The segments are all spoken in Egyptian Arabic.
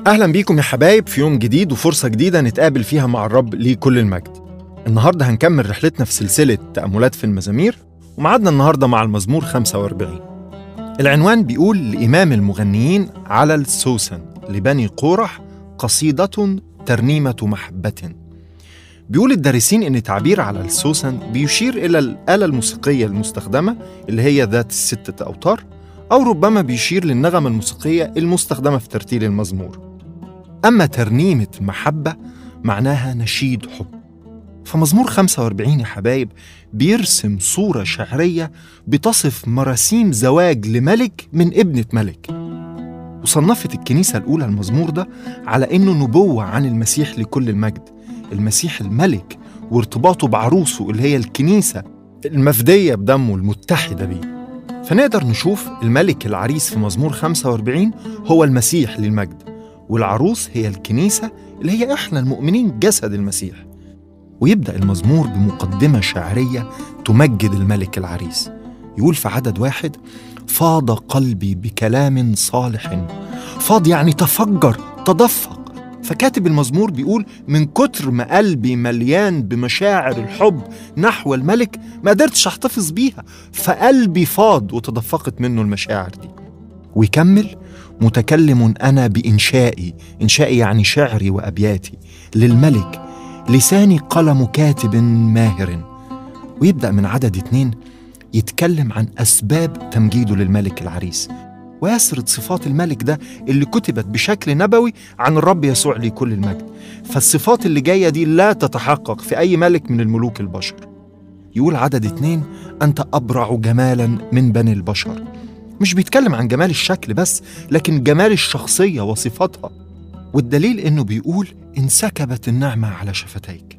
أهلا بيكم يا حبايب في يوم جديد وفرصة جديدة نتقابل فيها مع الرب ليه كل المجد النهاردة هنكمل رحلتنا في سلسلة تأملات في المزامير ومعادنا النهاردة مع المزمور 45 العنوان بيقول لإمام المغنيين على السوسن لبني قورح قصيدة ترنيمة محبة بيقول الدارسين إن تعبير على السوسن بيشير إلى الآلة الموسيقية المستخدمة اللي هي ذات الستة أوتار أو ربما بيشير للنغمة الموسيقية المستخدمة في ترتيل المزمور أما ترنيمة محبة معناها نشيد حب فمزمور 45 يا حبايب بيرسم صورة شعرية بتصف مراسيم زواج لملك من ابنة ملك وصنفت الكنيسة الأولى المزمور ده على إنه نبوة عن المسيح لكل المجد المسيح الملك وارتباطه بعروسه اللي هي الكنيسة المفدية بدمه المتحدة بيه فنقدر نشوف الملك العريس في مزمور 45 هو المسيح للمجد والعروس هي الكنيسة اللي هي إحنا المؤمنين جسد المسيح ويبدأ المزمور بمقدمة شعرية تمجد الملك العريس يقول في عدد واحد فاض قلبي بكلام صالح فاض يعني تفجر تدفق فكاتب المزمور بيقول من كتر ما قلبي مليان بمشاعر الحب نحو الملك ما قدرتش احتفظ بيها فقلبي فاض وتدفقت منه المشاعر دي ويكمل متكلم انا بانشائي انشائي يعني شعري وابياتي للملك لساني قلم كاتب ماهر ويبدا من عدد اتنين يتكلم عن اسباب تمجيده للملك العريس ويسرد صفات الملك ده اللي كتبت بشكل نبوي عن الرب يسوع لكل المجد فالصفات اللي جايه دي لا تتحقق في اي ملك من الملوك البشر يقول عدد اتنين انت ابرع جمالا من بني البشر مش بيتكلم عن جمال الشكل بس لكن جمال الشخصيه وصفاتها والدليل انه بيقول انسكبت النعمه على شفتيك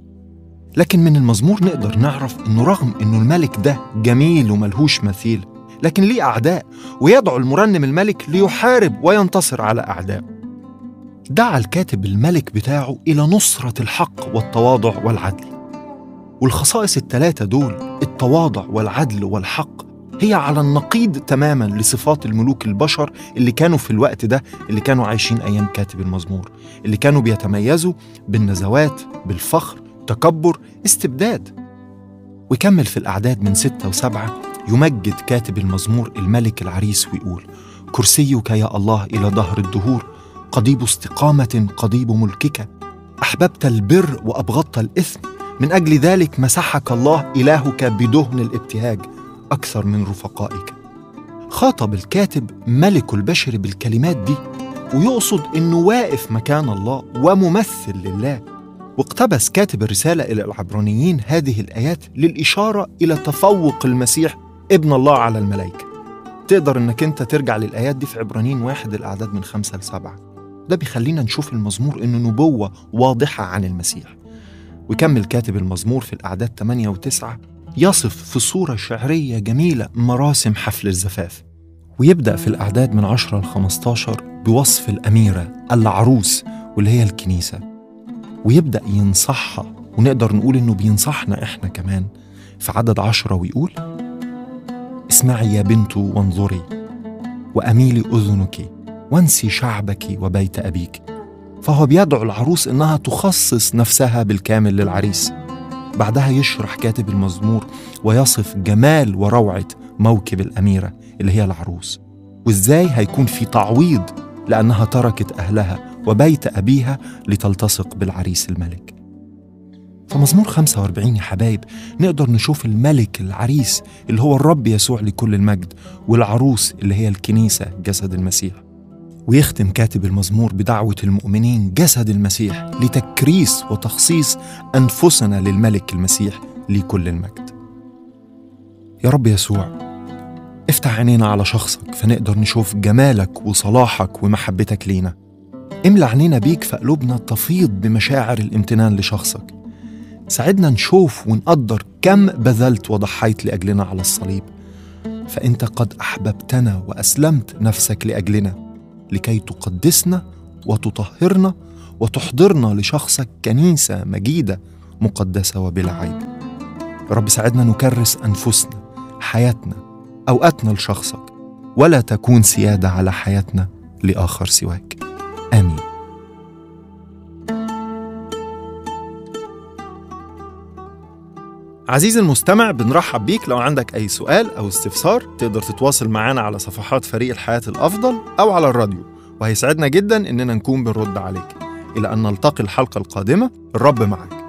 لكن من المزمور نقدر نعرف انه رغم انه الملك ده جميل وملهوش مثيل لكن ليه اعداء ويدعو المرنم الملك ليحارب وينتصر على اعدائه دعا الكاتب الملك بتاعه الى نصره الحق والتواضع والعدل والخصائص الثلاثه دول التواضع والعدل والحق هي على النقيض تماما لصفات الملوك البشر اللي كانوا في الوقت ده اللي كانوا عايشين ايام كاتب المزمور اللي كانوا بيتميزوا بالنزوات بالفخر تكبر استبداد ويكمل في الاعداد من ستة وسبعة يمجد كاتب المزمور الملك العريس ويقول كرسيك يا الله الى ظهر الدهور قضيب استقامه قضيب ملكك احببت البر وابغضت الاثم من اجل ذلك مسحك الله الهك بدهن الابتهاج اكثر من رفقائك خاطب الكاتب ملك البشر بالكلمات دي ويقصد انه واقف مكان الله وممثل لله واقتبس كاتب الرساله الى العبرانيين هذه الايات للاشاره الى تفوق المسيح ابن الله على الملائكه تقدر انك انت ترجع للايات دي في عبرانيين واحد الاعداد من خمسه لسبعه ده بيخلينا نشوف المزمور انه نبوه واضحه عن المسيح ويكمل كاتب المزمور في الاعداد 8 و9 يصف في صوره شعريه جميله مراسم حفل الزفاف ويبدا في الاعداد من 10 ل 15 بوصف الاميره العروس واللي هي الكنيسه ويبدا ينصحها ونقدر نقول انه بينصحنا احنا كمان في عدد عشرة ويقول اسمعي يا بنت وانظري وأميلي أذنك وانسي شعبك وبيت أبيك فهو بيدعو العروس إنها تخصص نفسها بالكامل للعريس بعدها يشرح كاتب المزمور ويصف جمال وروعة موكب الأميرة اللي هي العروس وإزاي هيكون في تعويض لأنها تركت أهلها وبيت أبيها لتلتصق بالعريس الملك فمزمور 45 يا حبايب نقدر نشوف الملك العريس اللي هو الرب يسوع لكل المجد والعروس اللي هي الكنيسة جسد المسيح ويختم كاتب المزمور بدعوة المؤمنين جسد المسيح لتكريس وتخصيص أنفسنا للملك المسيح لكل المجد يا رب يسوع افتح عينينا على شخصك فنقدر نشوف جمالك وصلاحك ومحبتك لينا املى عينينا بيك فقلوبنا تفيض بمشاعر الامتنان لشخصك ساعدنا نشوف ونقدر كم بذلت وضحيت لاجلنا على الصليب فانت قد احببتنا واسلمت نفسك لاجلنا لكي تقدسنا وتطهرنا وتحضرنا لشخصك كنيسه مجيده مقدسه وبلا عيب رب ساعدنا نكرس انفسنا حياتنا اوقاتنا لشخصك ولا تكون سياده على حياتنا لاخر سواك آمين عزيزي المستمع بنرحب بيك لو عندك أي سؤال أو استفسار تقدر تتواصل معنا على صفحات فريق الحياة الأفضل أو على الراديو وهيسعدنا جدا إننا نكون بنرد عليك إلى أن نلتقي الحلقة القادمة الرب معك